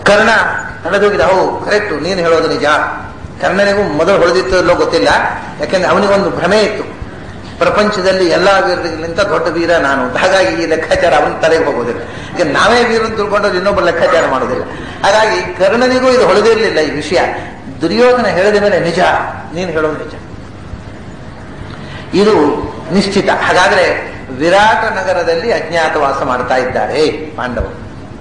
ಕರ್ಣ ನಡೆದೋಗಿದ ಹೌದು ಕರೆಕ್ಟು ನೀನು ಹೇಳೋದು ನಿಜ ಕರ್ಣನಿಗೂ ಮೊದಲು ಹೊಳೆದಿತ್ತಲ್ಲೋ ಗೊತ್ತಿಲ್ಲ ಯಾಕೆಂದ್ರೆ ಅವನಿಗೊಂದು ಭ್ರಮೆ ಇತ್ತು ಪ್ರಪಂಚದಲ್ಲಿ ಎಲ್ಲಾ ವೀರರಿಗಿಂತ ದೊಡ್ಡ ವೀರ ನಾನು ಅಂತ ಹಾಗಾಗಿ ಈ ಲೆಕ್ಕಾಚಾರ ಅವನ ತಲೆಗೆ ಹೋಗೋದಿಲ್ಲ ಈಗ ನಾವೇ ವೀರನ್ ತಿಳ್ಕೊಂಡು ಇನ್ನೊಬ್ಬ ಲೆಕ್ಕಾಚಾರ ಮಾಡೋದಿಲ್ಲ ಹಾಗಾಗಿ ಕರ್ಣನಿಗೂ ಇದು ಹೊಳೆದಿರಲಿಲ್ಲ ಈ ವಿಷಯ ದುರ್ಯೋಧನ ಹೇಳಿದ ಮೇಲೆ ನಿಜ ನೀನು ಹೇಳೋದು ನಿಜ ಇದು ನಿಶ್ಚಿತ ಹಾಗಾದ್ರೆ ವಿರಾಟ ನಗರದಲ್ಲಿ ಅಜ್ಞಾತವಾಸ ಮಾಡ್ತಾ ಇದ್ದಾರೆ ಪಾಂಡವರು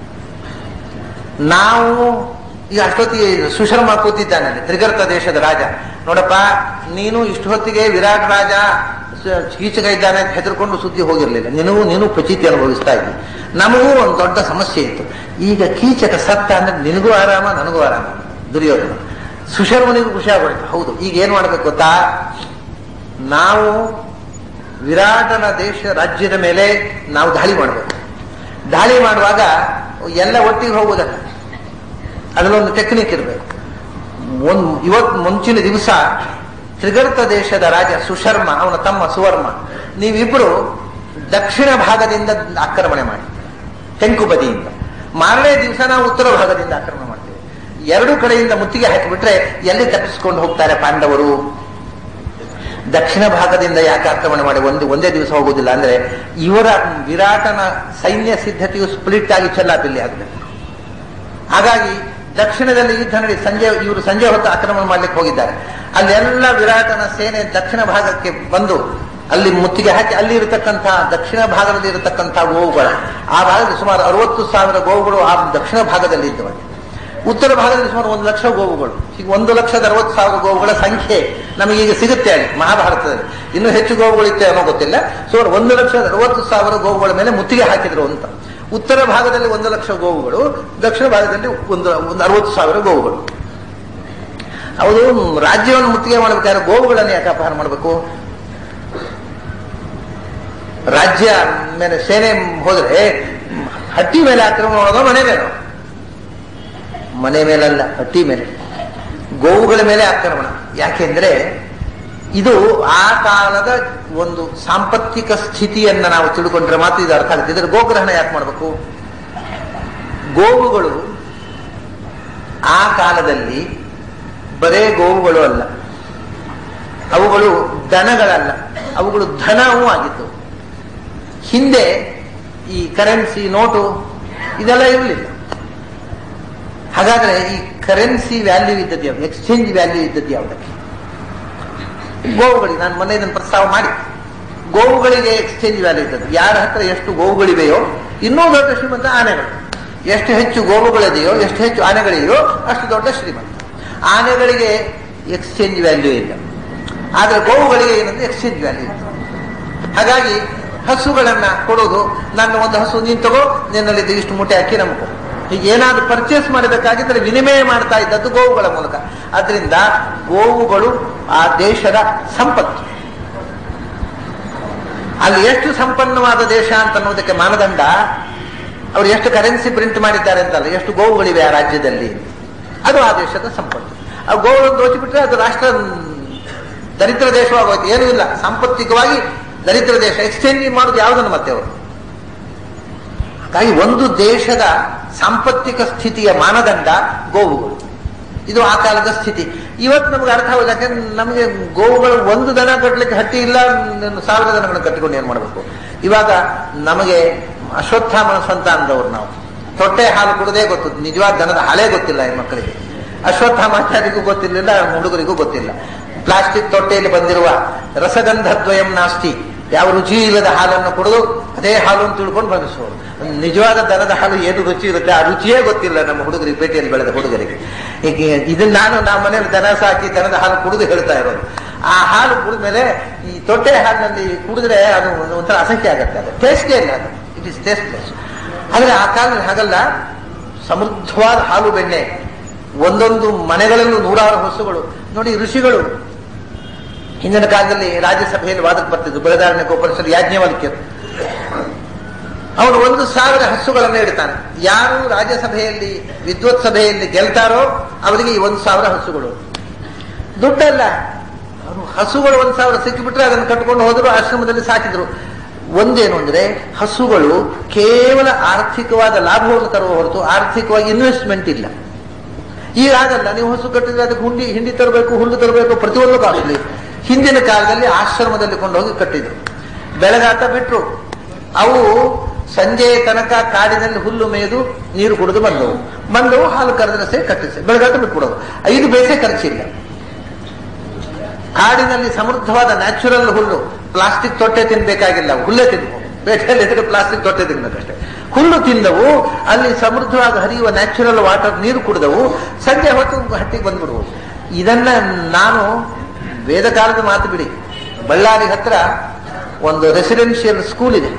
ನಾವು ಈಗ ಅಷ್ಟೊತ್ತಿಗೆ ಸುಶರ್ಮ ಕೂತಿದ್ದಾನಲ್ಲಿ ತ್ರಿಗರ್ತ ದೇಶದ ರಾಜ ನೋಡಪ್ಪ ನೀನು ಇಷ್ಟು ಹೊತ್ತಿಗೆ ವಿರಾಟ್ ರಾಜ ಸ- ಕೀಚಕ ಇದ್ದಾನೆ ಅಂತ ಹೆದರ್ಕೊಂಡು ಸುದ್ದಿ ಹೋಗಿರ್ಲಿಲ್ಲ ನಿನಗೂ ನೀನು ಪ್ರಚಿತಿ ಅನುಭವಿಸ್ತಾ ಇದ್ದಿ ನಮಗೂ ಒಂದು ದೊಡ್ಡ ಸಮಸ್ಯೆ ಇತ್ತು ಈಗ ಕೀಚಕ ಸತ್ತ ಅಂದ್ರೆ ನಿನಗೂ ಆರಾಮ ನನಗೂ ಆರಾಮ ದುರ್ಯೋಧನ ಸುಶರ್ಮನಿಗೂ ಖುಷಿ ಆಗೋಯ್ತು ಹೌದು ಈಗ ಏನ್ ಮಾಡ್ಬೇಕು ಗೊತ್ತಾ ನಾವು ವಿರಾಟನ ದೇಶ ರಾಜ್ಯದ ಮೇಲೆ ನಾವು ದಾಳಿ ಮಾಡಬೇಕು ದಾಳಿ ಮಾಡುವಾಗ ಎಲ್ಲ ಒಟ್ಟಿಗೆ ಹೋಗುವುದಲ್ಲ ಅದರಲ್ಲೊಂದು ಟೆಕ್ನಿಕ್ ಇರಬೇಕು ಒಂದ್ ಇವತ್ತು ಮುಂಚಿನ ದಿವಸ ತ್ರಿಗರ್ತ ದೇಶದ ರಾಜ ಸುಶರ್ಮ ಅವನ ತಮ್ಮ ಸುವರ್ಮ ನೀವಿಬ್ರು ದಕ್ಷಿಣ ಭಾಗದಿಂದ ಆಕ್ರಮಣೆ ಮಾಡಿ ತೆಂಕು ಬದಿಯಿಂದ ಮಾರನೇ ದಿವಸ ನಾವು ಉತ್ತರ ಭಾಗದಿಂದ ಆಕ್ರಮಣ ಮಾಡ್ತೇವೆ ಎರಡು ಕಡೆಯಿಂದ ಮುತ್ತಿಗೆ ಹಾಕಿಬಿಟ್ರೆ ಎಲ್ಲಿ ತಪ್ಪಿಸ್ಕೊಂಡು ಹೋಗ್ತಾರೆ ಪಾಂಡವರು ದಕ್ಷಿಣ ಭಾಗದಿಂದ ಯಾಕೆ ಆಕ್ರಮಣ ಮಾಡಿ ಒಂದು ಒಂದೇ ದಿವಸ ಹೋಗುವುದಿಲ್ಲ ಅಂದ್ರೆ ಇವರ ವಿರಾಟನ ಸೈನ್ಯ ಸಿದ್ಧತೆಯು ಸ್ಪ್ಲಿಟ್ ಆಗಿ ಚೆಲ್ಲಾಪಿಲ್ಲಿ ಆಗಬೇಕು ಹಾಗಾಗಿ ದಕ್ಷಿಣದಲ್ಲಿ ಯುದ್ಧ ನಡಿ ಸಂಜೆ ಇವರು ಸಂಜೆ ಹೊತ್ತು ಆಕ್ರಮಣ ಮಾಡ್ಲಿಕ್ಕೆ ಹೋಗಿದ್ದಾರೆ ಅಲ್ಲೆಲ್ಲ ವಿರಾಟನ ಸೇನೆ ದಕ್ಷಿಣ ಭಾಗಕ್ಕೆ ಬಂದು ಅಲ್ಲಿ ಮುತ್ತಿಗೆ ಹಾಕಿ ಅಲ್ಲಿ ಇರತಕ್ಕಂಥ ದಕ್ಷಿಣ ಭಾಗದಲ್ಲಿ ಇರತಕ್ಕಂಥ ಗೋವುಗಳು ಆ ಭಾಗದಲ್ಲಿ ಸುಮಾರು ಅರವತ್ತು ಸಾವಿರ ಗೋವುಗಳು ಆ ದಕ್ಷಿಣ ಭಾಗದಲ್ಲಿ ಇದ್ದವು ಉತ್ತರ ಭಾಗದಲ್ಲಿ ಸುಮಾರು ಒಂದು ಲಕ್ಷ ಗೋವುಗಳು ಈಗ ಒಂದು ಲಕ್ಷದ ಅರವತ್ತು ಸಾವಿರ ಗೋವುಗಳ ಸಂಖ್ಯೆ ನಮಗೀಗ ಸಿಗುತ್ತೆ ಅಲ್ಲಿ ಮಹಾಭಾರತದಲ್ಲಿ ಇನ್ನೂ ಹೆಚ್ಚು ಗೋವುಗಳಿತ್ತೆ ಅನ್ನೋ ಗೊತ್ತಿಲ್ಲ ಸುಮಾರು ಒಂದು ಲಕ್ಷದ ಅರವತ್ತು ಸಾವಿರ ಗೋವುಗಳ ಮೇಲೆ ಮುತ್ತಿಗೆ ಹಾಕಿದ್ರು ಅಂತ ಉತ್ತರ ಭಾಗದಲ್ಲಿ ಒಂದು ಲಕ್ಷ ಗೋವುಗಳು ದಕ್ಷಿಣ ಭಾಗದಲ್ಲಿ ಒಂದು ಒಂದು ಅರವತ್ತು ಸಾವಿರ ಗೋವುಗಳು ಹೌದು ರಾಜ್ಯವನ್ನು ಮುತ್ತಿಗೆ ಮಾಡಬೇಕಾದ್ರೆ ಗೋವುಗಳನ್ನು ಯಾಕೆ ಅಪಹಾರ ಮಾಡಬೇಕು ರಾಜ್ಯ ಮೇಲೆ ಸೇನೆ ಹೋದ್ರೆ ಹಟ್ಟಿ ಮೇಲೆ ಆಕ್ರಮಣ ಮಾಡೋದು ಮನೆ ಮೇಲೆ ಮನೆ ಮೇಲಲ್ಲ ಹಟ್ಟಿ ಮೇಲೆ ಗೋವುಗಳ ಮೇಲೆ ಆಕ್ರಮಣ ಯಾಕೆಂದ್ರೆ ಇದು ಆ ಕಾಲದ ಒಂದು ಸಾಂಪತ್ತಿಕ ಸ್ಥಿತಿಯನ್ನ ನಾವು ತಿಳ್ಕೊಂಡ್ರೆ ಮಾತ್ರ ಇದು ಅರ್ಥ ಆಗುತ್ತೆ ಇದರ ಗೋಗ್ರಹಣ ಯಾಕೆ ಮಾಡಬೇಕು ಗೋವುಗಳು ಆ ಕಾಲದಲ್ಲಿ ಬರೇ ಗೋವುಗಳು ಅಲ್ಲ ಅವುಗಳು ದನಗಳಲ್ಲ ಅವುಗಳು ಧನವೂ ಆಗಿತ್ತು ಹಿಂದೆ ಈ ಕರೆನ್ಸಿ ನೋಟು ಇದೆಲ್ಲ ಇರಲಿಲ್ಲ ಹಾಗಾದ್ರೆ ಈ ಕರೆನ್ಸಿ ವ್ಯಾಲ್ಯೂ ಇದ್ದದ್ದು ಯಾವುದು ಎಕ್ಸ್ಚೇಂಜ್ ವ್ಯಾಲ್ಯೂ ಇದ್ದದ್ದು ಯಾವುದಕ್ಕೆ ಗೋವುಗಳಿಗೆ ನಾನು ಮೊನ್ನೆ ಇದನ್ನು ಪ್ರಸ್ತಾವ ಮಾಡಿ ಗೋವುಗಳಿಗೆ ಎಕ್ಸ್ಚೇಂಜ್ ವ್ಯಾಲ್ಯೂ ಇದ್ದದ್ದು ಯಾರ ಹತ್ರ ಎಷ್ಟು ಗೋವುಗಳಿವೆಯೋ ಇನ್ನೂ ದೊಡ್ಡ ಶ್ರೀಮಂತ ಆನೆಗಳು ಎಷ್ಟು ಹೆಚ್ಚು ಗೋವುಗಳಿದೆಯೋ ಎಷ್ಟು ಹೆಚ್ಚು ಆನೆಗಳಿದೆಯೋ ಅಷ್ಟು ದೊಡ್ಡ ಶ್ರೀಮಂತ ಆನೆಗಳಿಗೆ ಎಕ್ಸ್ಚೇಂಜ್ ವ್ಯಾಲ್ಯೂ ಇಲ್ಲ ಆದ್ರೆ ಗೋವುಗಳಿಗೆ ಏನಂದ್ರೆ ಎಕ್ಸ್ಚೇಂಜ್ ವ್ಯಾಲ್ಯೂ ಇತ್ತು ಹಾಗಾಗಿ ಹಸುಗಳನ್ನ ಕೊಡೋದು ನನ್ನ ಒಂದು ಹಸು ನೀನ್ ತಗೋ ನಿನ್ನಲ್ಲಿ ಇಷ್ಟು ಮೂಟೆ ಅಕ್ಕಿ ನಮ್ಗೆ ಹೀಗೆ ಏನಾದ್ರು ಪರ್ಚೇಸ್ ಮಾಡಬೇಕಾಗಿದ್ರೆ ವಿನಿಮಯ ಮಾಡ್ತಾ ಇದ್ದದ್ದು ಗೋವುಗಳ ಮೂಲಕ ಅದರಿಂದ ಗೋವುಗಳು ಆ ದೇಶದ ಸಂಪತ್ತು ಅಲ್ಲಿ ಎಷ್ಟು ಸಂಪನ್ನವಾದ ದೇಶ ಅಂತ ಅನ್ನೋದಕ್ಕೆ ಮಾನದಂಡ ಅವ್ರು ಎಷ್ಟು ಕರೆನ್ಸಿ ಪ್ರಿಂಟ್ ಮಾಡಿದ್ದಾರೆ ಅಂತಲ್ಲ ಎಷ್ಟು ಗೋವುಗಳಿವೆ ಆ ರಾಜ್ಯದಲ್ಲಿ ಅದು ಆ ದೇಶದ ಸಂಪತ್ತು ಆ ಗೋವುಗಳನ್ನು ದೋಚಿಬಿಟ್ರೆ ಅದು ರಾಷ್ಟ್ರ ದರಿದ್ರ ದೇಶವಾಗೋಯ್ತು ಏನೂ ಇಲ್ಲ ಸಾಂಪತ್ತಿಕವಾಗಿ ದರಿದ್ರ ದೇಶ ಎಕ್ಸ್ಚೇಂಜ್ ಮಾಡೋದು ಯಾವುದನ್ನು ಮತ್ತೆ ಅವರು ಹಾಗಾಗಿ ಒಂದು ದೇಶದ ಸಾಂಪತ್ತಿಕ ಸ್ಥಿತಿಯ ಮಾನದಂಡ ಗೋವುಗಳು ಇದು ಆ ಕಾಲದ ಸ್ಥಿತಿ ಇವತ್ತು ನಮ್ಗೆ ಅರ್ಥ ಆಗೋದು ಯಾಕಂದ್ರೆ ನಮಗೆ ಗೋವುಗಳು ಒಂದು ದನ ಕಟ್ಟಲಿಕ್ಕೆ ಹಟ್ಟಿ ಇಲ್ಲ ಇನ್ನು ಸಾವಿರ ದನಗಳನ್ನು ಕಟ್ಟಿಕೊಂಡು ಏನ್ ಮಾಡಬೇಕು ಇವಾಗ ನಮಗೆ ಅಶ್ವತ್ಥಾಮನ ಸ್ವಂತ ಅಂದವ್ರು ನಾವು ತೊಟ್ಟೆ ಹಾಲು ಕುಡದೇ ಗೊತ್ತು ನಿಜವಾದ ದನದ ಹಾಲೇ ಗೊತ್ತಿಲ್ಲ ಈ ಮಕ್ಕಳಿಗೆ ಅಶ್ವತ್ಥಾಮಾಚಾರ್ಯರಿಗೂ ಗೊತ್ತಿರಲಿಲ್ಲ ಹುಡುಗರಿಗೂ ಗೊತ್ತಿಲ್ಲ ಪ್ಲಾಸ್ಟಿಕ್ ತೊಟ್ಟೆಯಲ್ಲಿ ಬಂದಿರುವ ರಸಗಂಧದ್ವಯಂ ನಾಸ್ತಿ ಯಾವ ರುಚಿ ಇಲ್ಲದ ಹಾಲನ್ನು ಕುಡಿದು ಅದೇ ಹಾಲು ಅಂತ ತಿಳ್ಕೊಂಡು ಬಂದಿಸೋರು ನಿಜವಾದ ದನದ ಹಾಲು ಏನು ರುಚಿ ಇರುತ್ತೆ ಆ ರುಚಿಯೇ ಗೊತ್ತಿಲ್ಲ ನಮ್ಮ ಹುಡುಗರಿಗೆ ಪೇಟೆಯಲ್ಲಿ ಬೆಳೆದ ಹುಡುಗರಿಗೆ ಈಗ ಇದನ್ನ ನಾನು ನಮ್ಮ ಮನೇಲಿ ದನ ಸಾಕಿ ದನದ ಹಾಲು ಕುಡಿದು ಹೇಳ್ತಾ ಇರೋದು ಆ ಹಾಲು ಕುಡಿದ ಮೇಲೆ ಈ ತೊಟ್ಟೆ ಹಾಲಿನಲ್ಲಿ ಕುಡಿದ್ರೆ ಅದು ಒಂಥರ ಅಸಂಖ್ಯ ಆಗುತ್ತೆ ಅದು ಟೇಸ್ಟೇ ಇಲ್ಲ ಅದು ಇಟ್ ಇಸ್ ಟೇಸ್ಟ್ಲೆಸ್ ಆದ್ರೆ ಆ ಕಾಲದಲ್ಲಿ ಹಾಗಲ್ಲ ಸಮೃದ್ಧವಾದ ಹಾಲು ಬೆಣ್ಣೆ ಒಂದೊಂದು ಮನೆಗಳಲ್ಲೂ ನೂರಾರು ಹಸುಗಳು ನೋಡಿ ಋಷಿಗಳು ಹಿಂದಿನ ಕಾಲದಲ್ಲಿ ರಾಜ್ಯಸಭೆಯಲ್ಲಿ ವಾದಕ್ಕೆ ಬರ್ತಿದ್ರು ಬೆಳದಾರಣ್ಯ ಗೋಪನಿಸಲು ಯಾಜ್ಞವಲ್ಕ್ಯರು ಅವನು ಒಂದು ಸಾವಿರ ಹಸುಗಳನ್ನು ಇಡ್ತಾನೆ ಯಾರು ರಾಜ್ಯಸಭೆಯಲ್ಲಿ ವಿದ್ವತ್ ಸಭೆಯಲ್ಲಿ ಗೆಲ್ತಾರೋ ಅವರಿಗೆ ಈ ಒಂದು ಸಾವಿರ ಹಸುಗಳು ದುಡ್ಡಲ್ಲ ಅವರು ಹಸುಗಳು ಒಂದು ಸಾವಿರ ಸಿಕ್ಕಿಬಿಟ್ರೆ ಅದನ್ನು ಕಟ್ಕೊಂಡು ಹೋದ್ರು ಆಶ್ರಮದಲ್ಲಿ ಸಾಕಿದ್ರು ಒಂದೇನು ಅಂದ್ರೆ ಹಸುಗಳು ಕೇವಲ ಆರ್ಥಿಕವಾದ ಲಾಭವನ್ನು ತರುವ ಹೊರತು ಆರ್ಥಿಕವಾಗಿ ಇನ್ವೆಸ್ಟ್ಮೆಂಟ್ ಇಲ್ಲ ಈಗ ಆಗಲ್ಲ ನೀವು ಹಸು ಕಟ್ಟಿದ್ರೆ ಅದಕ್ಕೆ ಹುಂಡಿ ಹಿಂಡಿ ತರಬೇಕು ಹುಲ್ಲು ತರಬೇಕು ಪ್ರತಿಯೊಂದು ಕಾಸ್ಟ್ಲಿ ಹಿಂದಿನ ಕಾಲದಲ್ಲಿ ಆಶ್ರಮದಲ್ಲಿ ಕೊಂಡೋಗಿ ಕಟ್ಟಿದ್ರು ಬೆಳಗಾಟ ಬಿಟ್ರು ಅವು ಸಂಜೆಯ ತನಕ ಕಾಡಿನಲ್ಲಿ ಹುಲ್ಲು ಮೇಯ್ದು ನೀರು ಕುಡಿದು ಬಂದವು ಬಂದವು ಹಾಲು ಕರೆದ್ರೆ ಸೇ ಕಟ್ಟಿಸಿ ಬೆಳಗಾಟ ಬಿಟ್ಬಿಡೋದು ಐದು ಬೇಸೆ ಖರ್ಚಿಲ್ಲ ಕಾಡಿನಲ್ಲಿ ಸಮೃದ್ಧವಾದ ನ್ಯಾಚುರಲ್ ಹುಲ್ಲು ಪ್ಲಾಸ್ಟಿಕ್ ತೊಟ್ಟೆ ತಿನ್ಬೇಕಾಗಿಲ್ಲ ಹುಲ್ಲೇ ತಿನ್ಬೇಕು ಬೇಟೆಯಲ್ಲಿ ಇದ್ರೆ ಪ್ಲಾಸ್ಟಿಕ್ ತೊಟ್ಟೆ ತಿನ್ಬೇಕಷ್ಟೇ ಹುಲ್ಲು ತಿಂದವು ಅಲ್ಲಿ ಸಮೃದ್ಧವಾಗಿ ಹರಿಯುವ ನ್ಯಾಚುರಲ್ ವಾಟರ್ ನೀರು ಕುಡಿದವು ಸಂಜೆ ಹೊತ್ತು ಹಟ್ಟಿಗೆ ಬಂದ್ಬಿಡುವು ಇದನ್ನ ನಾನು ವೇದ ಕಾಲದ ಮಾತು ಬಿಡಿ ಬಳ್ಳಾರಿ ಹತ್ರ ಒಂದು ರೆಸಿಡೆನ್ಷಿಯಲ್ ಸ್ಕೂಲ್ ಇದೆ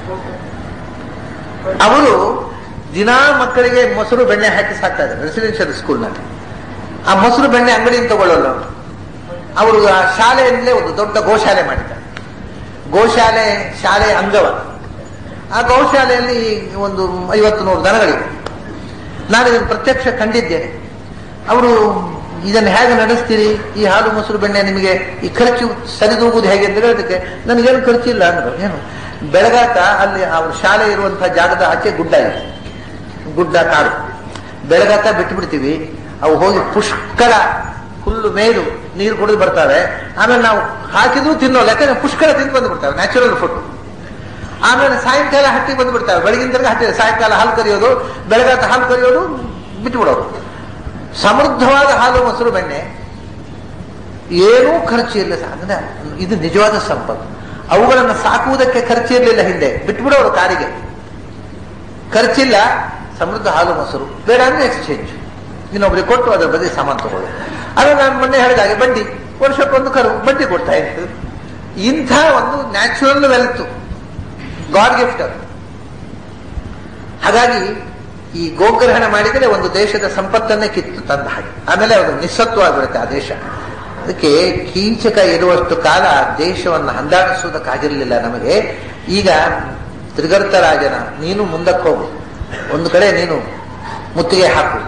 ಅವರು ದಿನಾ ಮಕ್ಕಳಿಗೆ ಮೊಸರು ಬೆಣ್ಣೆ ಹಾಕಿ ಸಾಕ್ತಾ ಇದ್ದಾರೆ ರೆಸಿಡೆನ್ಷಿಯಲ್ ಸ್ಕೂಲ್ನಲ್ಲಿ ಆ ಮೊಸರು ಬೆಣ್ಣೆ ಅಂಗಡಿಯಿಂದ ತಗೊಳ್ಳಲ್ಲ ಅವರು ಅವರು ಆ ಶಾಲೆಯಲ್ಲೇ ಒಂದು ದೊಡ್ಡ ಗೋಶಾಲೆ ಮಾಡಿದ್ದಾರೆ ಗೋಶಾಲೆ ಶಾಲೆ ಅಂಗವ ಆ ಗೋಶಾಲೆಯಲ್ಲಿ ಒಂದು ಐವತ್ತು ನೂರು ದನಗಳಿವೆ ನಾನು ಇದನ್ನು ಪ್ರತ್ಯಕ್ಷ ಕಂಡಿದ್ದೇನೆ ಅವರು ಇದನ್ನು ಹೇಗೆ ನಡೆಸ್ತೀರಿ ಈ ಹಾಲು ಮೊಸರು ಬೆಣ್ಣೆ ನಿಮಗೆ ಈ ಖರ್ಚು ಸರಿದೂಗುವುದು ಹೇಗೆ ಅಂತ ಹೇಳೋದಕ್ಕೆ ನನಗೇನು ಖರ್ಚಿಲ್ಲ ಅಂದ್ರು ಏನು ಬೆಳಗಾಟ ಅಲ್ಲಿ ಅವ್ರ ಶಾಲೆ ಇರುವಂತಹ ಜಾಗದ ಆಚೆ ಗುಡ್ಡ ಇದೆ ಗುಡ್ಡ ಕಾಡು ಬೆಳಗಾಟ ಬಿಟ್ಬಿಡ್ತೀವಿ ಅವು ಹೋಗಿ ಪುಷ್ಕಳ ಹುಲ್ಲು ಮೇಯ್ದು ನೀರು ಕುಡಿದು ಬರ್ತಾವೆ ಆಮೇಲೆ ನಾವು ಹಾಕಿದ್ರು ತಿನ್ನೋಲ್ಲ ಯಾಕಂದ್ರೆ ಪುಷ್ಕಳ ತಿಂದು ಬಂದ್ಬಿಡ್ತಾವೆ ನ್ಯಾಚುರಲ್ ಫುಡ್ ಆಮೇಲೆ ಸಾಯಂಕಾಲ ಹಟ್ಟಿಗೆ ಬಂದ್ಬಿಡ್ತಾವೆ ಬೆಳಗಿನ ತನಕ ಹಟ್ಟಿ ಸಾಯಂಕಾಲ ಹಾಲು ಕರಿಯೋದು ಬೆಳಗಾತ ಹಾಲು ಕರಿಯೋದು ಬಿಟ್ಟುಬಿಡೋದು ಸಮೃದ್ಧವಾದ ಹಾಲು ಮೊಸರು ಬೆಣ್ಣೆ ಏನೂ ಖರ್ಚು ಇಲ್ಲ ಅಂದ್ರೆ ಇದು ನಿಜವಾದ ಸಂಪತ್ತು ಅವುಗಳನ್ನು ಸಾಕುವುದಕ್ಕೆ ಖರ್ಚು ಇರಲಿಲ್ಲ ಹಿಂದೆ ಬಿಟ್ಬಿಡೋರು ಕಾರಿಗೆ ಖರ್ಚಿಲ್ಲ ಸಮೃದ್ಧ ಹಾಲು ಮೊಸರು ಬೇಡ ಅಂದ್ರೆ ಎಕ್ಸ್ಚೇಂಜ್ ಇನ್ನೊಬ್ರಿಗೆ ಕೊಟ್ಟು ಅದರ ಬದಲಿ ಸಾಮಾನು ತಗೊಳ್ಳಿ ಅದು ನಾನು ಮೊನ್ನೆ ಹೇಳಿದಾಗೆ ಬಡ್ಡಿ ವರ್ಷಕ್ಕೊಂದು ಕರು ಬಡ್ಡಿ ಕೊಡ್ತಾ ಇತ್ತು ಇಂಥ ಒಂದು ನ್ಯಾಚುರಲ್ ವೆಲ್ತ್ ಗಾಡ್ ಗಿಫ್ಟ್ ಅದು ಹಾಗಾಗಿ ಈ ಗೋಗ್ರಹಣ ಮಾಡಿದರೆ ಒಂದು ದೇಶದ ಸಂಪತ್ತನ್ನೇ ಕಿತ್ತು ತಂದ ಹಾಗೆ ಆಮೇಲೆ ಅದು ನಿಸ್ಸತ್ವ ಆಗಿರುತ್ತೆ ಆ ದೇಶ ಅದಕ್ಕೆ ಕೀಚಕ ಇರುವಷ್ಟು ಕಾಲ ದೇಶವನ್ನು ಹಂದಾಡಿಸುವುದಕ್ಕಾಗಿರಲಿಲ್ಲ ನಮಗೆ ಈಗ ತ್ರಿಗರ್ತ ರಾಜನ ನೀನು ಮುಂದಕ್ಕೆ ಹೋಗು ಒಂದು ಕಡೆ ನೀನು ಮುತ್ತಿಗೆ ಹಾಕು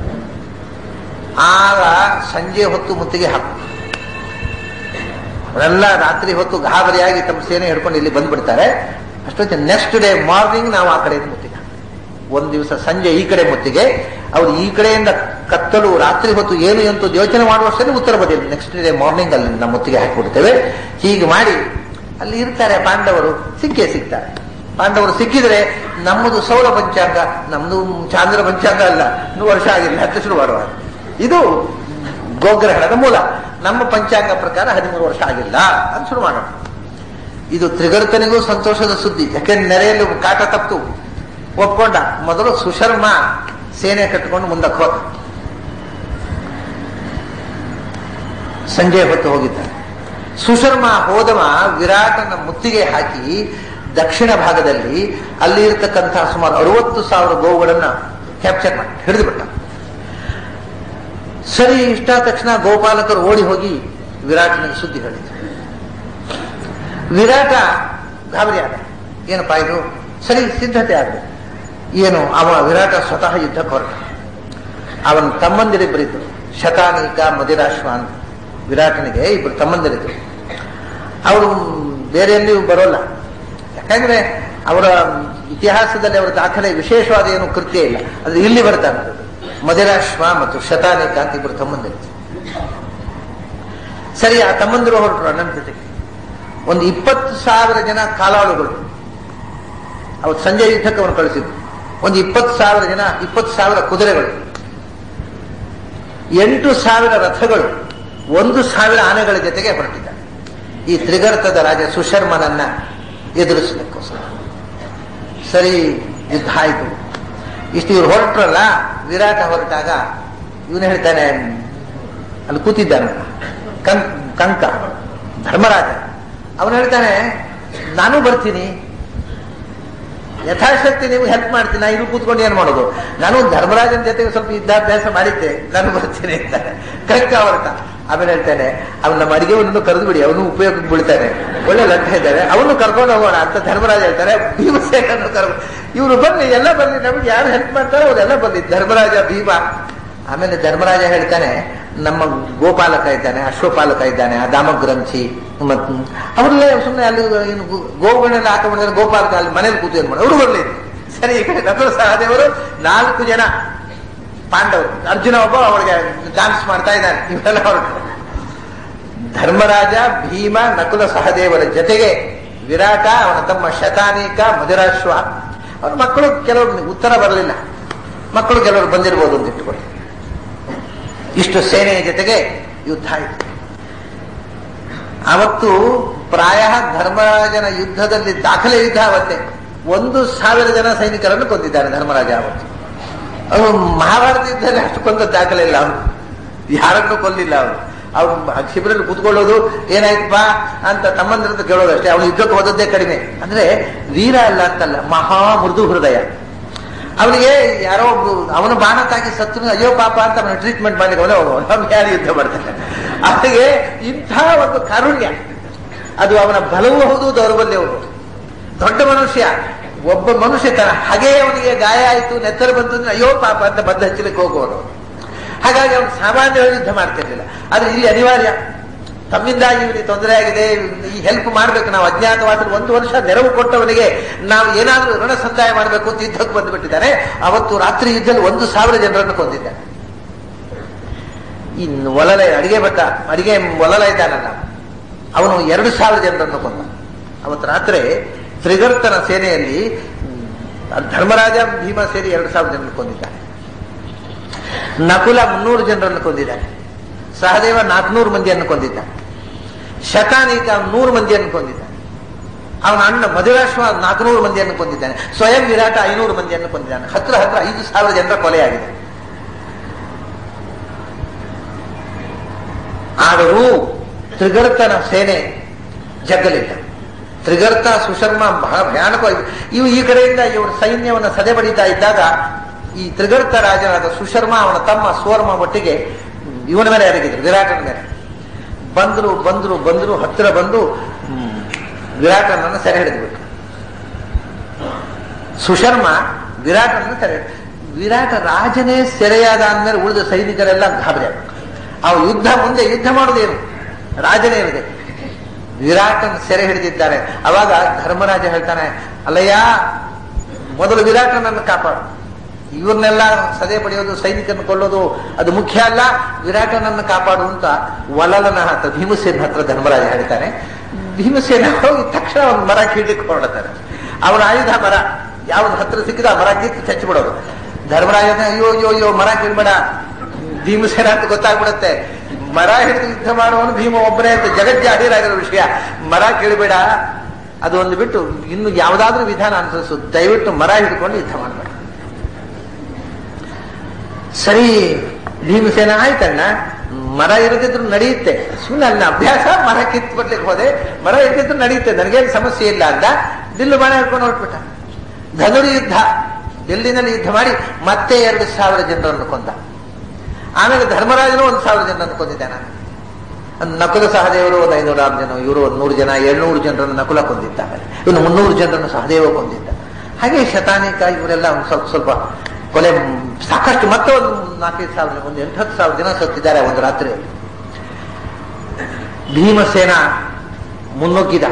ಆಗ ಸಂಜೆ ಹೊತ್ತು ಮುತ್ತಿಗೆ ಹಾಕು ಅವರೆಲ್ಲ ರಾತ್ರಿ ಹೊತ್ತು ಗಾಬರಿಯಾಗಿ ತಮ್ಮ ಸೇನೆ ಹಿಡ್ಕೊಂಡು ಇಲ್ಲಿ ಬಂದ್ಬಿಡ್ತಾರೆ ಅಷ್ಟೊತ್ತಿಗೆ ನೆಕ್ಸ್ಟ್ ಡೇ ಮಾರ್ನಿಂಗ್ ನಾವು ಆ ಕಡೆಯಿಂದ ಮುತ್ತಿಗೆ ಒಂದು ದಿವಸ ಸಂಜೆ ಈ ಕಡೆ ಮುತ್ತಿಗೆ ಅವ್ರು ಈ ಕಡೆಯಿಂದ ಕತ್ತಲು ರಾತ್ರಿ ಹೊತ್ತು ಏನು ಅಂತ ಯೋಚನೆ ಮಾಡುವಷ್ಟೇ ಉತ್ತರ ಬದಿಯಲ್ಲಿ ನೆಕ್ಸ್ಟ್ ಡೇ ಮಾರ್ನಿಂಗ್ ಅಲ್ಲಿ ನಮ್ಮ ಮುತ್ತಿಗೆ ಹಾಕಿಬಿಡ್ತೇವೆ ಹೀಗೆ ಮಾಡಿ ಅಲ್ಲಿ ಇರ್ತಾರೆ ಪಾಂಡವರು ಸಿಕ್ಕೇ ಸಿಗ್ತಾರೆ ಪಾಂಡವರು ಸಿಕ್ಕಿದ್ರೆ ನಮ್ಮದು ಸೌರ ಪಂಚಾಂಗ ನಮ್ದು ಚಾಂದ್ರ ಪಂಚಾಂಗ ಅಲ್ಲ ಇನ್ನೂ ವರ್ಷ ಆಗಿಲ್ಲ ಹತ್ತು ಶುರು ಮಾಡುವ ಇದು ಗೋಗ್ರಹಣದ ಮೂಲ ನಮ್ಮ ಪಂಚಾಂಗ ಪ್ರಕಾರ ಹದಿಮೂರು ವರ್ಷ ಆಗಿಲ್ಲ ಅಂತ ಶುರು ಮಾಡೋಣ ಇದು ತ್ರಿಗರ್ತನಿಗೂ ಸಂತೋಷದ ಸುದ್ದಿ ಯಾಕೆಂದ್ರೆ ನೆರೆಯಲ್ಲಿ ಕಾಟ ತಪ್ಪು ಒಪ್ಕೊಂಡ ಮೊದಲು ಸುಶರ್ಮ ಸೇನೆ ಕಟ್ಟಿಕೊಂಡು ಮುಂದಕ್ಕೆ ಹೋದ ಸಂಜೆ ಹೊತ್ತು ಹೋಗಿದ್ದಾನೆ ಸುಶರ್ಮ ಹೋದವ ವಿರಾಟನ ಮುತ್ತಿಗೆ ಹಾಕಿ ದಕ್ಷಿಣ ಭಾಗದಲ್ಲಿ ಅಲ್ಲಿ ಇರತಕ್ಕಂತಹ ಸುಮಾರು ಅರವತ್ತು ಸಾವಿರ ಗೋವುಗಳನ್ನ ಕ್ಯಾಪ್ಚರ್ ಮಾಡಿ ಹಿಡಿದು ಬಿಟ್ಟ ಸರಿ ಇಷ್ಟಾದ ತಕ್ಷಣ ಗೋಪಾಲಕರು ಓಡಿ ಹೋಗಿ ವಿರಾಟನಿಗೆ ಸುದ್ದಿ ಹೇಳಿದ್ರು ವಿರಾಟ ಗಾಬರಿ ಆದ ಏನಪ್ಪಾ ಇದು ಸರಿ ಸಿದ್ಧತೆ ಆಗಬೇಕು ಏನು ಅವ ವಿರಾಟ ಸ್ವತಃ ಯುದ್ಧಕ್ಕೆ ಹೊರಟ ಅವನ ತಮ್ಮಂದಿರಿಬ್ಬರಿದ್ರು ಶತಾನೀಕ ಮದಿರಾಶ್ವ ಅಂತ ವಿರಾಟನಿಗೆ ಇಬ್ಬರು ತಮ್ಮಂದಿರಿದ್ರು ಅವರು ಬೇರೆ ಎಲ್ಲಿಯೂ ಬರೋಲ್ಲ ಯಾಕಂದ್ರೆ ಅವರ ಇತಿಹಾಸದಲ್ಲಿ ಅವರ ದಾಖಲೆ ವಿಶೇಷವಾದ ಏನು ಕೃತ್ಯ ಇಲ್ಲ ಅದು ಇಲ್ಲಿ ಬರ್ತಾನೆ ಮದಿರಾಶ್ವ ಮತ್ತು ಶತಾನಿಕ ಅಂತ ಇಬ್ಬರು ತಮ್ಮಂದಿರಿದ್ರು ಸರಿ ಆ ತಮ್ಮಂದಿರು ಹೊರಟರು ಅಣ್ಣನ ಜೊತೆಗೆ ಒಂದು ಇಪ್ಪತ್ತು ಸಾವಿರ ಜನ ಕಾಲಾಳುಗಳು ಅವತ್ತು ಸಂಜೆ ಯುದ್ಧಕ್ಕೆ ಅವನು ಕಳಿಸಿದ್ರು ಒಂದು ಇಪ್ಪತ್ತು ಸಾವಿರ ಜನ ಇಪ್ಪತ್ತು ಸಾವಿರ ಕುದುರೆಗಳು ಎಂಟು ಸಾವಿರ ರಥಗಳು ಒಂದು ಸಾವಿರ ಆನೆಗಳ ಜೊತೆಗೆ ಹೊರಟಿದ್ದಾರೆ ಈ ತ್ರಿಗರ್ತದ ರಾಜ ಸುಶರ್ಮನನ್ನ ಎದುರಿಸಲಿಕ್ಕೋಸ್ಕರ ಸರಿ ಯುದ್ಧ ಆಯಿತು ಇಷ್ಟು ಇವ್ರು ಹೊರಟ್ರಲ್ಲ ವಿರಾಟ ಹೊರಟಾಗ ಇವನು ಹೇಳ್ತಾನೆ ಅಲ್ಲಿ ಕೂತಿದ್ದಾನೆ ಕಂ ಕಂಕ ಧರ್ಮರಾಜ ಅವನು ಹೇಳ್ತಾನೆ ನಾನು ಬರ್ತೀನಿ ಯಥಾಶಕ್ತಿ ನೀವು ಹೆಲ್ಪ್ ಮಾಡ್ತೀನಿ ನಾ ಇದು ಕೂತ್ಕೊಂಡು ಏನ್ ಮಾಡೋದು ನಾನು ಧರ್ಮರಾಜನ ಜೊತೆಗೆ ಸ್ವಲ್ಪ ಯುದ್ಧಾಭ್ಯಾಸ ಮಾಡಿದ್ದೆ ನಾನು ಬರ್ತೀನಿ ಅಂತಾನೆ ಕಂಕ ಹೊರಟ ಆಮೇಲೆ ಹೇಳ್ತಾನೆ ಅವ್ನು ನಮ್ಮ ಅಡಿಗೆವನ್ನು ಕರೆದು ಬಿಡಿ ಅವನು ಉಪಯೋಗಕ್ಕೆ ಬೀಳ್ತಾನೆ ಒಳ್ಳೆ ಲಂಟ ಇದ್ದಾರೆ ಅವನು ಕರ್ಕೊಂಡು ಹೋಗೋಣ ಅಂತ ಧರ್ಮರಾಜ ಹೇಳ್ತಾರೆ ಭೀಮಸೇನನ್ನು ಕರ್ಕೊಂಡು ಇವರು ಬನ್ನಿ ಎಲ್ಲ ಬನ್ನಿ ನಮ್ಗೆ ಯಾರು ಹೆಲ್ಪ್ ಮಾಡ್ತಾರೋ ಅವರೆಲ್ಲ ಬನ್ನಿ ಧರ್ಮರಾಜ ಭೀಮ ಆಮೇಲೆ ಧರ್ಮರಾಜ ಹೇಳ್ತಾನೆ ನಮ್ಮ ಗೋಪಾಲಕ ಇದ್ದಾನೆ ಅಶ್ವಪಾಲಕ ಇದ್ದಾನೆ ಆ ದಾಮಗ್ರಂಥಿ ಮತ್ತು ಅವರೆಲ್ಲ ಸುಮ್ಮನೆ ಅಲ್ಲಿ ಏನು ಗೋ- ಗೋವುಗಳನ್ನೆಲ್ಲ ಹಾಕೊಂಡಿದ್ದಾರೆ ಗೋಪಾಲಕ ಅಲ್ಲಿ ಮನೇಲಿ ಕೂತು ಏನ್ ಮಾಡಿ ಅವರು ಬರಲಿಲ್ಲ ಸರಿ ಈ ಕಡೆ ನಕುಲ ಸಹದೇವರು ನಾಲ್ಕು ಜನ ಪಾಂಡವರು ಅರ್ಜುನ ಒಬ್ಬ ಅವರಿಗೆ ಡಾನ್ಸ್ ಮಾಡ್ತಾ ಇದ್ದಾನೆ ಇವೆಲ್ಲ ಹೊರಟು ಧರ್ಮರಾಜ ಭೀಮ ನಕುಲ ಸಹದೇವರ ಜೊತೆಗೆ ವಿರಾಟ ಅವನ ತಮ್ಮ ಶತಾನೀಕ ಮಧುರಾಶ್ವ ಅವನ ಮಕ್ಕಳು ಕೆಲವರು ಉತ್ತರ ಬರಲಿಲ್ಲ ಮಕ್ಕಳು ಕೆಲವರು ಬಂದಿರ್ಬೋದು ಅಂತ ಇಟ್ಟುಕೊಳ್ಳಿ ಇಷ್ಟು ಸೇನೆಯ ಜೊತೆಗೆ ಯುದ್ಧ ಆಯಿತು ಅವತ್ತು ಪ್ರಾಯ ಧರ್ಮರಾಜನ ಯುದ್ಧದಲ್ಲಿ ದಾಖಲೆ ಯುದ್ಧ ಅವತ್ತೇ ಒಂದು ಸಾವಿರ ಜನ ಸೈನಿಕರನ್ನು ಕೊಂದಿದ್ದಾರೆ ಧರ್ಮರಾಜ ಅವತ್ತು ಅವನು ಮಹಾಭಾರತ ಯುದ್ಧದಲ್ಲಿ ಅಷ್ಟು ಕೊಂದ ದಾಖಲೆ ಇಲ್ಲ ಅವನು ಯಾರನ್ನು ಕೊಲ್ಲಿಲ್ಲ ಅವನು ಅವ್ನು ಶಿಬಿರಲ್ಲಿ ಕೂತ್ಕೊಳ್ಳೋದು ಏನಾಯ್ತಪ್ಪ ಅಂತ ತಮ್ಮಂದ್ರದ್ದು ಕೇಳೋದು ಅಷ್ಟೇ ಅವನು ಯುದ್ಧಕ್ಕೆ ಹೋದದ್ದೇ ಕಡಿಮೆ ಅಂದ್ರೆ ವೀರ ಅಲ್ಲ ಅಂತಲ್ಲ ಮಹಾ ಮೃದು ಹೃದಯ ಅವನಿಗೆ ಯಾರೋ ಒಬ್ರು ಅವನ ಬಾಣ ತಾಕಿ ಸತ್ತು ಅಯ್ಯೋ ಪಾಪ ಅಂತ ಅವನ ಟ್ರೀಟ್ಮೆಂಟ್ ಮಾಡಿ ಅವನು ಯಾರು ಯುದ್ಧ ಮಾಡ್ತಾನೆ ಅವನಿಗೆ ಇಂಥ ಒಂದು ಕಾರುಣ್ಯ ಅದು ಅವನ ಬಲವೂ ಹೌದು ದೌರ್ಬಲ್ಯವೂ ಹೌದು ದೊಡ್ಡ ಮನುಷ್ಯ ಒಬ್ಬ ಮನುಷ್ಯ ತರ ಹಾಗೆ ಅವನಿಗೆ ಗಾಯ ಆಯಿತು ನೆತ್ತರು ಬಂತು ಅಂದ್ರೆ ಅಯ್ಯೋ ಪಾಪ ಅಂತ ಬದ್ಧ ಹಚ್ಚಲಿಕ್ಕೆ ಹೋಗುವನು ಹಾಗಾಗಿ ಅವನು ಸಾಮಾನ್ಯವಾಗಿ ಯುದ್ಧ ಮಾಡ್ತಿರ್ಲಿಲ್ಲ ಆದ್ರೆ ಇಲ್ಲಿ ಅನಿವಾರ್ಯ ತಮ್ಮಿಂದಾಗಿ ಇವನಿಗೆ ತೊಂದರೆ ಆಗಿದೆ ಈ ಹೆಲ್ಪ್ ಮಾಡ್ಬೇಕು ನಾವು ಅಜ್ಞಾತವಾಸದಲ್ಲಿ ಒಂದು ವರ್ಷ ನೆರವು ಕೊಟ್ಟವನಿಗೆ ನಾವು ಏನಾದ್ರೂ ಋಣ ಸಂದಾಯ ಮಾಡಬೇಕು ಅಂತ ಯುದ್ಧಕ್ಕೆ ಬಂದುಬಿಟ್ಟಿದ್ದಾರೆ ಅವತ್ತು ರಾತ್ರಿ ಯುದ್ಧದಲ್ಲಿ ಒಂದು ಸಾವಿರ ಜನರನ್ನು ಕೊಂದಿದ್ದಾನೆ ಇನ್ನು ಒಲಲ ಅಡಿಗೆ ಭಟ್ಟ ಅಡಿಗೆ ಒಲಲ ಇದ್ದಾನಲ್ಲ ಅವನು ಎರಡು ಸಾವಿರ ಜನರನ್ನು ಕೊಂದ ಅವತ್ತು ರಾತ್ರಿ ತ್ರಿಗರ್ತನ ಸೇನೆಯಲ್ಲಿ ಹ್ಮ್, ಧರ್ಮರಾಜ ಭೀಮ ಸೇರಿ ಎರಡು ಸಾವಿರ ಜನರನ್ನು ಕೊಂದಿದ್ದಾನೆ ನಕುಲ ಮುನ್ನೂರು ಜನರನ್ನು ಕೊಂದಿದ್ದಾನೆ ಸಹದೇವ ನಾಲ್ಕುನೂರು ಮಂದಿಯನ್ನು ಕೊಂದಿದ್ದಾನೆ ಶತಾನೀಕ ನೂರು ಮಂದಿಯನ್ನು ಕೊಂದಿದ್ದಾನೆ ಅವನ ಅಣ್ಣ ಮಧುರಾಶ್ವ ನಾಲ್ಕುನೂರು ಮಂದಿಯನ್ನು ಕೊಂದಿದ್ದಾನೆ ಸ್ವಯಂ ವಿರಾಟ ಐನೂರು ಮಂದಿಯನ್ನು ಕೊಂದಿದ್ದಾನೆ ಹತ್ರ ಹತ್ರ ಐದು ಸಾವಿರ ಜನರ ಕೊಲೆಯಾಗಿದೆ ಆದರೂ ತ್ರಿಗರ್ತನ ಸೇನೆ ಜಗ್ಗಲಿಲ್ಲ ತ್ರಿಗರ್ತ ಸುಶರ್ಮ ಬಹಳ ಭಯಾನಕವಾಗಿ ಇವು ಈ ಕಡೆಯಿಂದ ಇವರು ಸೈನ್ಯವನ್ನು ಸದೆ ಬಡಿತಾ ಇದ್ದಾಗ ಈ ತ್ರಿಗರ್ತ ರಾಜನಾದ ಸುಶರ್ಮ ಅವನ ತಮ್ಮ ಸ್ವರ್ಮ ಒಟ್ಟಿಗೆ ಇವನ ಮೇಲೆ ಎರಗಿದ್ರು ವಿರಾಟನ ಮೇಲೆ ಬಂದ್ರು ಬಂದ್ರು ಬಂದ್ರು ಹತ್ತಿರ ಬಂದು ಹ್ಮ್, ವಿರಾಟನನ್ನು ಸೆರೆ ಹಿಡಿದ್ಬಿಟ್ರು ಸುಶರ್ಮ ವಿರಾಟನನ್ನು ಸೆರೆ ಹಿಡಿದ ವಿರಾಟ ರಾಜನೇ ಸೆರೆಯಾದ ಅಂದ್ಮೇಲೆ ಉಳಿದ ಸೈನಿಕರೆಲ್ಲ ಗಾಬರಿ ಆಗ್ಬೇಕು ಅವ ಯುದ್ಧ ಮುಂದೆ ಯುದ್ಧ ಮಾಡುವುದೇನು ರಾಜನೇ ಇದೆ ವಿರಾಟನ ಸೆರೆ ಹಿಡಿದಿದ್ದಾರೆ ಅವಾಗ ಧರ್ಮರಾಜ ಹೇಳ್ತಾನೆ ಅಲ್ಲಯ್ಯ ಮೊದಲು ವಿರಾಟನನ್ನು ಕಾಪಾಡು ಇವ್ರನ್ನೆಲ್ಲ ಸದೆ ಪಡೆಯೋದು ಸೈನಿಕರನ್ನು ಕೊಲ್ಲೋದು ಅದು ಮುಖ್ಯ ಅಲ್ಲ ವಿರಾಟನನ್ನು ಕಾಪಾಡು ಅಂತ ವಲಲನ ಹತ್ರ ಭೀಮಸೇನ ಹತ್ರ ಧರ್ಮರಾಜ ಹೇಳ್ತಾನೆ ಭೀಮಸೇನ ಹೋಗಿ ತಕ್ಷಣ ಒಂದು ಮರ ಕೀಳಲಿಕ್ಕೆ ಹೊರಡ್ತಾನೆ ಅವನ ಆಯುಧ ಮರ ಯಾವ್ದು ಹತ್ರ ಸಿಕ್ಕಿದ ಆ ಮರ ಕಿತ್ತು ಚಚ್ಚಿಬಿಡೋದು ಧರ್ಮರಾಜ ಅಯ್ಯೋ ಅಯ್ಯೋ ಅಯ್ಯೋ ಮರ ಕೀಳ್ಬೇಡ ಭೀಮಸೇನ ಅಂತ ಗೊತ್ತಾಗ್ಬಿಡುತ್ತೆ ಮರ ಹಿಡಿದು ಯುದ್ಧ ಮಾಡುವವನು ಭೀಮ ಒಬ್ಬನೇ ಅಂತ ಜಗಜ್ಜಾಹೀರಾಗಿರೋ ವಿಷಯ ಮರ ಕೀಳ್ಬೇಡ ಅದು ಒಂದು ಬಿಟ್ಟು ಇನ್ನು ಯಾವುದಾದ್ರೂ ವಿಧಾನ ಅನುಸರಿಸು ದಯವಿಟ್ಟು ಮರ ಹಿಡ್ಕೊಂಡು ಯುದ್ಧ ಮಾಡಬೇಡ ಸರಿ ಭೀಮಸೇನ ಆಯ್ತಣ್ಣ ಮರ ಇರದಿದ್ರು ನಡೆಯುತ್ತೆ ಸುಮ್ಮನೆ ನನ್ನ ಅಭ್ಯಾಸ ಮರ ಕಿತ್ತು ಬರ್ಲಿಕ್ಕೆ ಹೋದೆ ಮರ ಇರದಿದ್ರು ನಡೆಯುತ್ತೆ ನನಗೇನು ಸಮಸ್ಯೆ ಇಲ್ಲ ಅಂತ ದಿಲ್ಲು ಬಾಣ ಹಿಡ್ಕೊಂಡು ಹೊರಟ್ಬಿಟ್ಟ ಧನುರು ಯುದ್ಧ ದಿಲ್ಲಿನಲ್ಲಿ ಯುದ್ಧ ಮಾಡಿ ಮತ್ತೆ ಎರಡು ಸಾವಿರ ಜನರನ್ನು ಕೊಂದ ಆಮೇಲೆ ಧರ್ಮರಾಜನು ಒಂದು ಸಾವಿರ ಜನರನ್ನು ಕೊಂದಿದ್ದಾನೆ ನಕುಲ ಸಹದೇವರು ಒಂದು ಐನೂರ ಆರು ಜನ ಇವರು ಒಂದು ನೂರು ಜನ ಏಳ್ನೂರು ಜನರನ್ನು ನಕುಲ ಕೊಂದಿದ್ದಾರೆ ಇವನು ಮುನ್ನೂರು ಜನರನ್ನು ಸಹದೇವ ಕೊಂದಿದ್ದ ಹಾಗೆ ಶತಾನಿಕ ಇವರೆಲ್ಲ ಒಂದು ಸ್ವಲ್ಪ ಸ್ವಲ್ಪ ಕೊಲೆ ಸಾಕಷ್ಟು ಮತ್ತೆ ಒಂದು ನಾಲ್ಕೈದು ಸಾವಿರ ಒಂದು ಎಂಟು ಹತ್ತು ಸಾವಿರ ಜನ ಸತ್ತಿದ್ದಾರೆ ಒಂದು ರಾತ್ರಿಯಲ್ಲಿ ಭೀಮಸೇನ ಮುನ್ನುಗ್ಗಿದ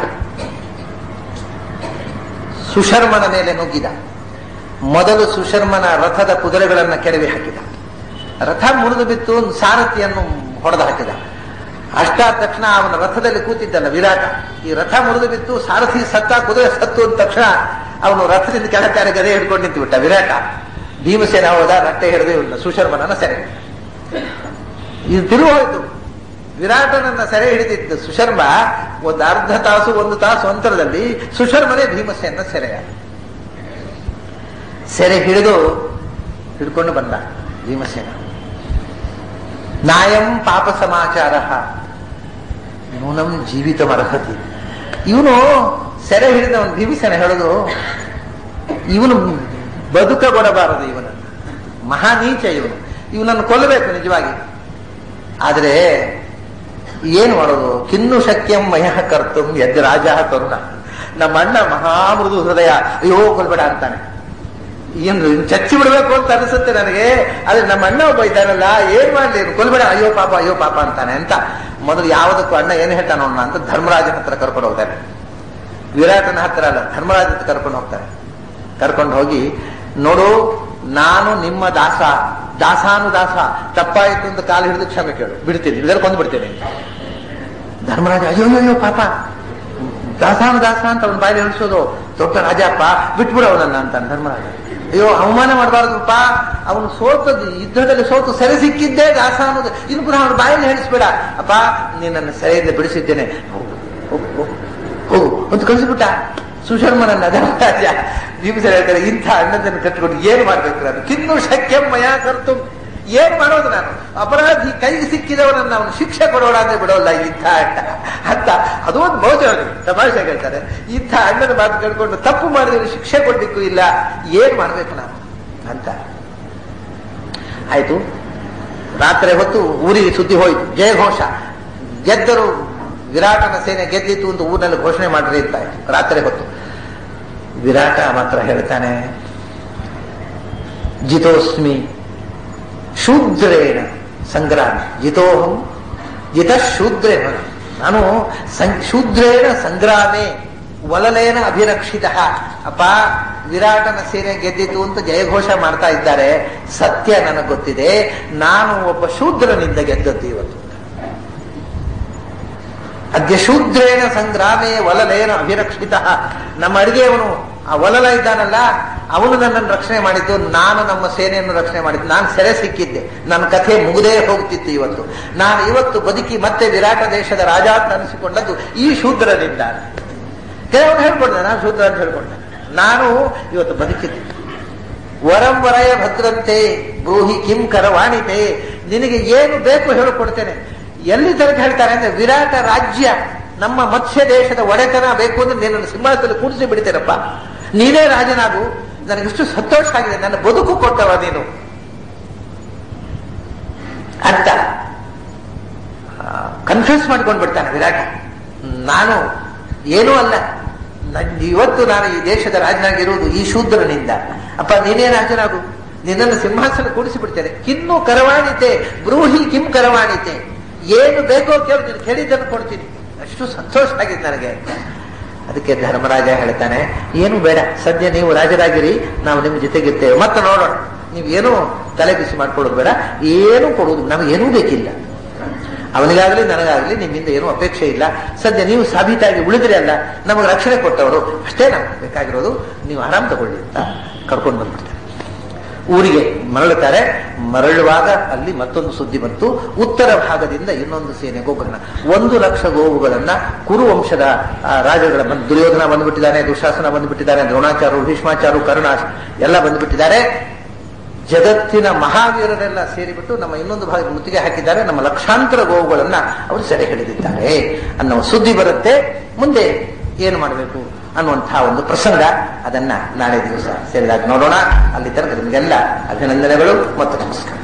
ಸುಶರ್ಮನ ಮೇಲೆ ನುಗ್ಗಿದ ಮೊದಲು ಸುಶರ್ಮನ ರಥದ ಕುದುರೆಗಳನ್ನು ಕೆಡವಿ ಹಾಕಿದ ರಥ ಮುರಿದು ಬಿತ್ತು ಒಂದು ಸಾರಥಿಯನ್ನು ಹೊಡೆದು ಹಾಕಿದ ಅಷ್ಟಾದ ತಕ್ಷಣ ಅವನ ರಥದಲ್ಲಿ ಕೂತಿದ್ದಲ್ಲ ವಿರಾಟ ಈ ರಥ ಮುರಿದು ಬಿತ್ತು ಸಾರಥಿ ಸತ್ತ ಕುದುರೆ ಸತ್ತು ಅಂದ ತಕ್ಷಣ ಅವನು ರಥದಿಂದ ಕೆಳಕಾರೆ ಗದೆ ಹಿಡ್ಕೊಂಡು ನಿಂತು ಬಿಟ್ಟ ವಿರಾಟ ಭೀಮಸೇನ ಹೋದ ರಟ್ಟೆ ಹಿಡಿದು ಇವನ್ನ ಸುಶರ್ಮನನ್ನ ಸೆರೆ ಹಿಡಿದ. ಇದು ತಿರುವು ಹೋಯ್ತು ವಿರಾಟನನ್ನ ಸೆರೆ ಹಿಡಿದಿದ್ದ ಸುಶರ್ಮ ಒಂದು ಅರ್ಧ ತಾಸು ಒಂದು ತಾಸು ಅಂತರದಲ್ಲಿ ಸುಶರ್ಮನೇ ಭೀಮಸೇನ ಸೆರೆಯಾದ ಸೆರೆ ಹಿಡಿದು ಹಿಡ್ಕೊಂಡು ಬಂದ ಭೀಮಸೇನ ನಾಯಂ ಪಾಪ ಸಮಾಚಾರ ನೂನಂ ಜೀವಿತ ಅರ್ಹತಿ ಇವನು ಸೆರೆ ಹಿಡಿದವನು ಭೀಮಸೇನ ಹೇಳೋದು ಇವನು ಬದುಕಗೊಡಬಾರದು ಇವನನ್ನು ಮಹಾನೀಚ ಇವನು ಇವನನ್ನು ಕೊಲ್ಲಬೇಕು ನಿಜವಾಗಿ ಆದರೆ ಏನು ಮಾಡೋದು ಕಿನ್ನು ಶಕ್ಯಂ ಮಯ ಕರ್ತಂ ಯದ್ ರಾಜ ಕರುಣ ನಮ್ಮ ಅಣ್ಣ ಮಹಾಮೃದು ಹೃದಯ ಅಯ್ಯೋ ಕೊಲ್ಬೇಡ ಅಂತಾನೆ ಏನು ಚಚ್ಚಿ ಬಿಡ್ಬೇಕು ಅಂತ ಅನಿಸುತ್ತೆ ನನಗೆ ಆದ್ರೆ ನಮ್ಮ ಅಣ್ಣ ಒಬ್ಬ ಇದ್ದಾನಲ್ಲ ಏನ್ ಮಾಡ್ಲಿ ಇವ್ನು ಕೊಲ್ಬೇಡ ಅಯ್ಯೋ ಪಾಪ ಅಯ್ಯೋ ಪಾಪ ಅಂತಾನೆ ಅಂತ ಮೊದಲು ಯಾವುದಕ್ಕೂ ಅಣ್ಣ ಏನ್ ಹೇಳ್ತಾನ ಅವನ್ನ ಅಂತ ಧರ್ಮರಾಜನ ಹತ್ರ ಕರ್ಕೊಂಡು ಹೋಗ್ತಾನೆ ವಿರಾಟನ ಹತ್ರ ಅಲ್ಲ ಧರ್ಮರಾಜ ಹತ್ರ ಕರ್ಕೊಂಡು ಹೋಗ್ತಾರೆ ಕರ್ಕೊಂಡು ಹೋಗಿ ನೋಡು ನಾನು ನಿಮ್ಮ ದಾಸ ದಾಸಾನು ದಾಸ ತಪ್ಪಾಯಿತು ಅಂತ ಕಾಲು ಹಿಡಿದು ಕ್ಷಮೆ ಕೇಳು ಬಿಡ್ತೀನಿ ಇಲ್ಲದ್ರೆ ಕೊಂದು ಬಿಡ್ತೇನೆ ಧರ್ಮರಾಜ ಅಯ್ಯೋ ಅಯ್ಯೋ ಪಾಪ ದಾಸಾನು ದಾಸ ಅಂತ ಅವನ ಬಾಯಲ್ಲಿ ಹೇಳಿಸೋದು ದೊಡ್ಡ ರಾಜಪ್ಪ ಬಿಟ್ಬಿಡು ಅವನನ್ನ ಅಂತ ಧರ್ಮರಾಜ ಅಯ್ಯೋ ಅವಮಾನ ಮಾಡಬಾರ್ದಪ್ಪ ಅವನು ಸೋತದ್ದು ಯುದ್ಧದಲ್ಲಿ ಸೋತು ಸೆರೆ ಸಿಕ್ಕಿದ್ದೇ ದಾಸ ಅನ್ನೋದು ಇನ್ನು ಪುನಃ ಅವನ ಬಾಯಲ್ಲಿ ಹೇಳಿಸ್ಬೇಡ ಅಪ್ಪ ನೀನನ್ನು ಸೆರೆಯಿಂದ ಬಿಡಿಸಿದ್ದೇನೆ ಹೋಗು ಹೋಗು ಹೋಗು ಹೋಗು ಅಂತ ಕಳಿಸ್ಬಿಟ್ಟ ಸುಶರ್ಮನನ್ನ ಧರ್ಮರಾಜ ಭೀಮಸೇನ ಹೇಳ್ತಾರೆ ಇಂಥ ಅಣ್ಣದನ್ನು ಕಟ್ಟಿಕೊಂಡು ಏನು ಮಾಡ್ಬೇಕು ನಾನು ಕಿನ್ನು ಶಕ್ಯ ಮಯ ಕರ್ತು ಏನ್ ಮಾಡೋದು ನಾನು ಅಪರಾಧಿ ಕೈಗೆ ಸಿಕ್ಕಿದವನನ್ನ ಅವನು ಶಿಕ್ಷೆ ಕೊಡೋಣ ಅಂದ್ರೆ ಬಿಡೋಲ್ಲ ಇಂಥ ಅಣ್ಣ ಅಂತ ಅದು ಒಂದು ಮೋಜ ತಮಾಷೆ ಹೇಳ್ತಾರೆ ಇಂಥ ಅಣ್ಣನ ಮಾತು ಕೇಳ್ಕೊಂಡು ತಪ್ಪು ಮಾಡಿದ್ರೆ ಶಿಕ್ಷೆ ಕೊಡ್ಲಿಕ್ಕೂ ಇಲ್ಲ ಏನ್ ಮಾಡ್ಬೇಕು ನಾನು ಅಂತ ಆಯ್ತು ರಾತ್ರಿ ಹೊತ್ತು ಊರಿಗೆ ಸುದ್ದಿ ಹೋಯ್ತು ಜಯಘೋಷ ಗೆದ್ದರು ವಿರಾಟನ ಸೇನೆ ಗೆದ್ದಿತ್ತು ಅಂತ ಊರಿನಲ್ಲಿ ಘೋಷಣೆ ಮಾಡ್ರಿ ಅಂತ ಆಯ್ತು ರಾತ್ರಿ ಹೊತ್ತು ವಿರಾಟ ಮಾತ್ರ ಹೇಳ್ತಾನೆ ಜಿತೋಸ್ಮಿ ಶೂದ್ರೇಣ ಸಂಗ್ರಾಮ ಜಿತೋಹಂ ಜಿತ ಶೂದ್ರೇಣ ನಾನು ಸಂ- ಶೂದ್ರೇಣ ಸಂಗ್ರಾಮೇ ವಲಲೇನ ಅಭಿರಕ್ಷಿತ ಅಪ್ಪ ವಿರಾಟನ ಸೇನೆ ಗೆದ್ದಿತು ಅಂತ ಜಯಘೋಷ ಮಾಡ್ತಾ ಇದ್ದಾರೆ ಸತ್ಯ ನನಗೆ ಗೊತ್ತಿದೆ ನಾನು ಒಬ್ಬ ಶೂದ್ರನಿಂದ ಗೆದ್ದದ್ದು ಇವತ್ತು ಅದ್ಯ ಶೂದ್ರೇಣ ಸಂಗ್ರಾಮೇ ವಲಲೇನ ಅಭಿರಕ್ಷಿತ ನಮ್ಮ ಅಡಿಗೆಯವನು ಆ ವಲಲ ಇದ್ದಾನಲ್ಲ ಅವನು ನನ್ನನ್ನು ರಕ್ಷಣೆ ಮಾಡಿದ್ದು ನಾನು ನಮ್ಮ ಸೇನೆಯನ್ನು ರಕ್ಷಣೆ ಮಾಡಿದ್ದು ನಾನು ಸೆರೆ ಸಿಕ್ಕಿದ್ದೆ ನನ್ನ ಕಥೆ ಮುಗುದೇ ಹೋಗ್ತಿತ್ತು ಇವತ್ತು ನಾನು ಇವತ್ತು ಬದುಕಿ ಮತ್ತೆ ವಿರಾಟ ದೇಶದ ರಾಜ ಅಂತ ಅನಿಸಿಕೊಂಡದ್ದು ಈ ಶೂದ್ರನಿಂದ ಕೆಲವನು ಹೇಳ್ಕೊಂಡೆ ನಾನು ಶೂದ್ರ ಅಂತ ಹೇಳ್ಕೊಂಡೆ ನಾನು ಇವತ್ತು ಬದುಕಿದ್ದೆ ವರಂ ವರಯ ಭದ್ರಂತೆ ಬ್ರೂಹಿ ಕಿಂ ಕರವಾಣಿತೆ ನಿನಗೆ ಏನು ಬೇಕು ಹೇಳಿಕೊಡ್ತೇನೆ ಎಲ್ಲಿ ತನಕ ಹೇಳ್ತಾರೆ ಅಂದ್ರೆ ವಿರಾಟ ರಾಜ್ಯ ನಮ್ಮ ಮತ್ಸ್ಯ ದೇಶದ ಒಡೆತನ ಬೇಕು ಅಂದ್ರೆ ನಿನ್ನನ್ನು ಸಿಂಹಾಸನದಲ್ಲಿ ಕೂಡಿಸಿ ಬಿಡ್ತೇನಪ್ಪ ನೀನೇ ರಾಜನಾಗು ನನಗಿಷ್ಟು ಸಂತೋಷ ಆಗಿದೆ ನನ್ನ ಬದುಕು ಕೊಟ್ಟವ ನೀನು ಅಂತ ಕನ್ಫ್ಯೂಸ್ ಮಾಡ್ಕೊಂಡು ಬಿಡ್ತಾನೆ ವಿರಾಟ ನಾನು ಏನೂ ಅಲ್ಲ ನನ್- ಇವತ್ತು ನಾನು ಈ ದೇಶದ ರಾಜನಾಗಿರುವುದು ಈ ಶೂದ್ರನಿಂದ ಅಪ್ಪ ನೀನೇ ರಾಜನಾಗು ನಿನ್ನನ್ನು ಸಿಂಹಾಸನ ಕೂಡಿಸಿ ಬಿಡ್ತೇನೆ ಕಿನ್ನು ಕರವಾಣಿತೆ ಬ್ರೂಹಿ ಕಿಂ ಕರವಾಣಿತೆ ಏನು ಬೇಕೋ ಕೇಳು ನೀನು ಕೇಳಿದ್ದನ್ನು ಕೊಡ್ತೀನಿ ಅಷ್ಟು ಸಂತೋಷ ಆಗಿದೆ ನನಗೆ ಅಂತ ಅದಕ್ಕೆ ಧರ್ಮರಾಜ ಹೇಳ್ತಾನೆ ಏನು ಬೇಡ ಸದ್ಯ ನೀವು ರಾಜರಾಗಿರಿ ನಾವು ನಿಮ್ಮ ಜೊತೆಗಿರ್ತೇವೆ ಮತ್ತೆ ನೋಡೋಣ ನೀವು ಏನು ತಲೆ ಬಿಸಿ ಮಾಡ್ಕೊಳ್ಳೋದು ಬೇಡ ಏನು ಕೊಡುವುದು ನಮಗೇನೂ ಬೇಕಿಲ್ಲ ಅವನಿಗಾಗಲಿ ನನಗಾಗಲಿ ನಿಮ್ಮಿಂದ ಏನೂ ಅಪೇಕ್ಷೆ ಇಲ್ಲ ಸದ್ಯ ನೀವು ಸಾಬೀತಾಗಿ ಉಳಿದ್ರಿ ಅಲ್ಲ ನಮಗೆ ರಕ್ಷಣೆ ಕೊಟ್ಟವರು ಅಷ್ಟೇ ನಮ್ಗೆ ಬೇಕಾಗಿರೋದು ನೀವು ಆರಾಮ್ ತಗೊಳ್ಳಿ ಅಂತ ಕರ್ಕೊಂಡು ಬಂದ್ಬಿಡ್ತಾರೆ ಊರಿಗೆ ಮರಳುತ್ತಾರೆ ಮರಳುವಾಗ ಅಲ್ಲಿ ಮತ್ತೊಂದು ಸುದ್ದಿ ಬಂತು ಉತ್ತರ ಭಾಗದಿಂದ ಇನ್ನೊಂದು ಸೇನೆ ಗೋಕರ್ಣ ಒಂದು ಲಕ್ಷ ಗೋವುಗಳನ್ನ ಕುರುವಂಶದ ಆ, ರಾಜಗಳ ಬಂದು ದುರ್ಯೋಧನ ಬಂದ್ಬಿಟ್ಟಿದ್ದಾನೆ ದುಶಾಸನ ಬಂದ್ಬಿಟ್ಟಿದ್ದಾನೆ ದ್ರೋಣಾಚಾರು ಭೀಷ್ಮಾಚಾರು ಕರುಣಾಸ್ ಎಲ್ಲ ಬಂದ್ಬಿಟ್ಟಿದ್ದಾರೆ ಜಗತ್ತಿನ ಮಹಾವೀರರೆಲ್ಲ ಸೇರಿಬಿಟ್ಟು ನಮ್ಮ ಇನ್ನೊಂದು ಭಾಗ ಮುತ್ತಿಗೆ ಹಾಕಿದ್ದಾರೆ ನಮ್ಮ ಲಕ್ಷಾಂತರ ಗೋವುಗಳನ್ನ ಅವರು ಸೆರೆ ಹಿಡಿದಿದ್ದಾರೆ ಅನ್ನೋ ಸುದ್ದಿ ಬರುತ್ತೆ ಮುಂದೆ ಏನು ಮಾಡಬೇಕು ಅನ್ನುವಂತಹ ಒಂದು ಪ್ರಸಂಗ ಅದನ್ನ ನಾಳೆ ದಿವಸ ಸೇರಿದಾಗ ನೋಡೋಣ ಅಲ್ಲಿ ತನಕ ನಿಮಗೆಲ್ಲ ಅಭಿನಂದನೆಗಳು ಮತ್ತು ನಮಸ್ಕಾರ